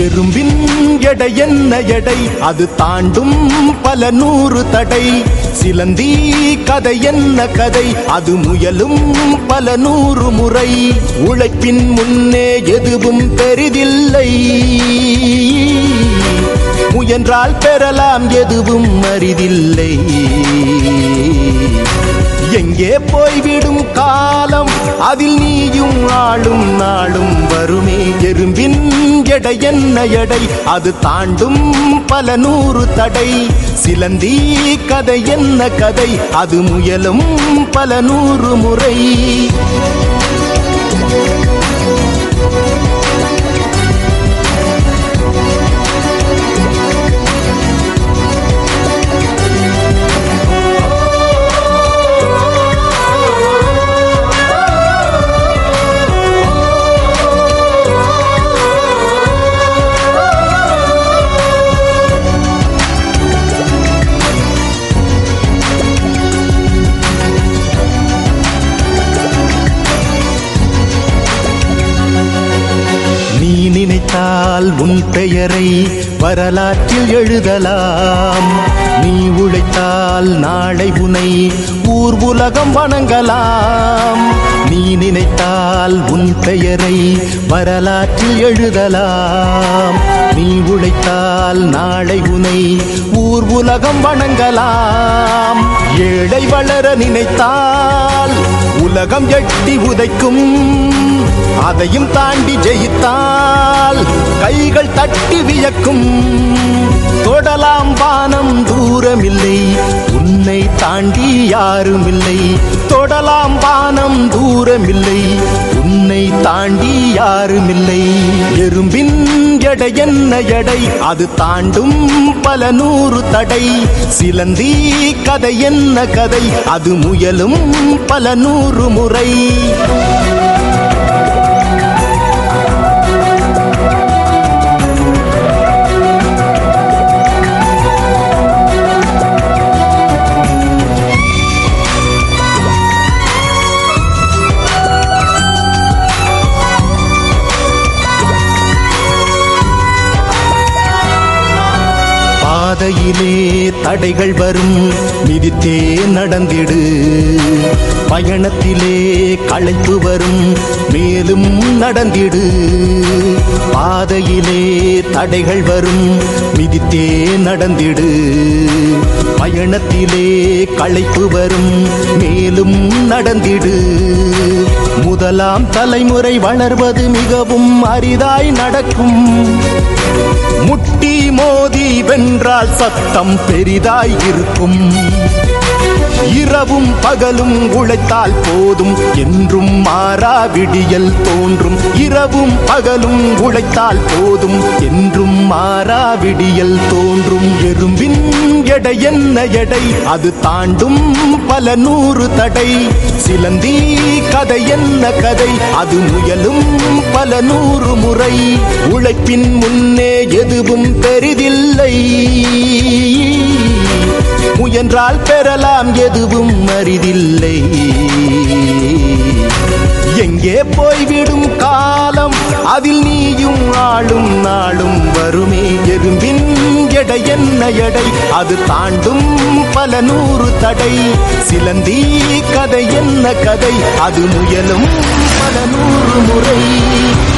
எறும்பின் எடை என்ன எடை அது தாண்டும் பல நூறு தடை சிலந்தி கதை என்ன கதை அது முயலும் பல நூறு முறை உழைப்பின் முன்னே எதுவும் பெரிதில்லை முயன்றால் பெறலாம் எதுவும் அரிதில்லை எங்கே போய்விடும் காலம் அதில் நீயும் ஆளும் நாளும் வருமே எறும்பின் எடை என்ன எடை அது தாண்டும் பல நூறு தடை சிலந்தி கதை என்ன கதை அது முயலும் பல நூறு முறை நீ நினைத்தால் உன் பெயரை வரலாற்றில் எழுதலாம் நீ உழைத்தால் நாளை உனை ஊர் உலகம் வணங்கலாம் நீ நினைத்தால் உன் பெயரை வரலாற்றில் எழுதலாம் நீ உழைத்தால் நாளை உனை ஊர் உலகம் வணங்கலாம் ஏழை வளர நினைத்தால் உலகம் எட்டி உதைக்கும் அதையும் தாண்டி ஜெயித்தால் கைகள் தட்டி வியக்கும் தொடலாம் வானம் தூரமில்லை உன்னை தாண்டி யாரும் இல்லை தொடலாம் வானம் தூரமில்லை உன்னை தாண்டி யாரும் இல்லை எறும்பின் எடை என்ன எடை அது தாண்டும் பல நூறு தடை சிலந்தி கதை என்ன கதை அது முயலும் பல நூறு முறை பாதையிலே தடைகள் வரும் மிதித்தே நடந்திடு பயணத்திலே களைப்பு வரும் மேலும் நடந்திடு பாதையிலே தடைகள் வரும் மிதித்தே நடந்திடு பயணத்திலே களைப்பு வரும் மேலும் நடந்திடு முதலாம் தலைமுறை வளர்வது மிகவும் அரிதாய் நடக்கும் முட்டி மோதி வென்றால் சத்தம் பெரிதாய் இருக்கும் இரவும் பகலும் உழைத்தால் போதும் என்றும் மாறா விடியல் தோன்றும் இரவும் பகலும் உழைத்தால் போதும் என்றும் மாறா விடியல் தோன்றும் எறும்பின் எடை என்ன எடை அது தாண்டும் பல நூறு தடை சிலந்தி கதை என்ன கதை அது முயலும் பல நூறு முறை உழைப்பின் முன்னே எதுவும் பெரிதில்லை முயன்றால் பெறலாம் எதுவும் அரிதில்லை எங்கே போய்விடும் காலம் அதில் நீயும் ஆளும் நாளும் வருமே எறும்பின் எடை என்ன எடை அது தாண்டும் பல நூறு தடை சிலந்தி கதை என்ன கதை அது முயலும் பல நூறு முறை